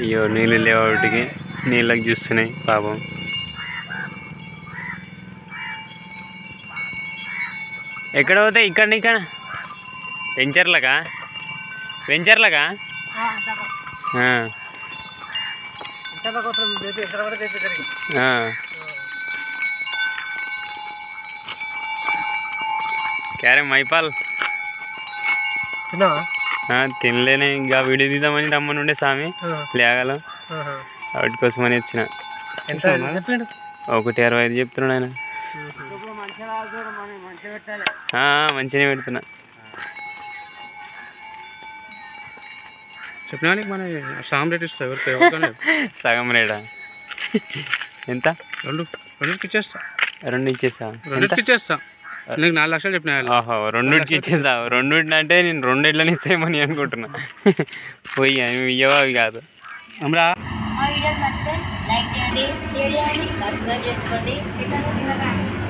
అయ్యో నీళ్ళు లేవాటికి నీళ్ళకి చూస్తున్నాయి పాపం ఎక్కడ పోతాయి ఇక్కడ ఇక్కడ వెంచర్లకా వెంచర్లకా ఆ, ఆ. క్యారే మైపాల్ ఆ, తినలేనే ఇంకా వీడియో తీద్దామని రమ్మని ఉండే స్వామి లేగలం వాటి కోసమని వచ్చిన చెప్పిండు ఒకటి అరవై ఐదు చెప్తున్నాడు ఆయన ఆ, మంచిగానే పెడుతున్నా చెప్పినా నీకు మన సామ్ రేట్ ఇస్తా ఎవరికి ఎవరికైనా సగం రేటా ఎంత రెండు రెండుకి ఇచ్చేస్తా రెండు ఇచ్చేసా రెండుకి ఇచ్చేస్తా నీకు నాలుగు లక్షలు చెప్పిన ఓహో రెండుకి ఇచ్చేసావు రెండుటిని అంటే నేను రెండు ఎట్లని ఇస్తామని అనుకుంటున్నా పోయి అవి ఇయ్యవా అవి కాదు అమరా మా వీడియోస్ నచ్చితే లైక్ చేయండి షేర్ చేయండి సబ్స్క్రైబ్ చేసుకోండి కింద కింద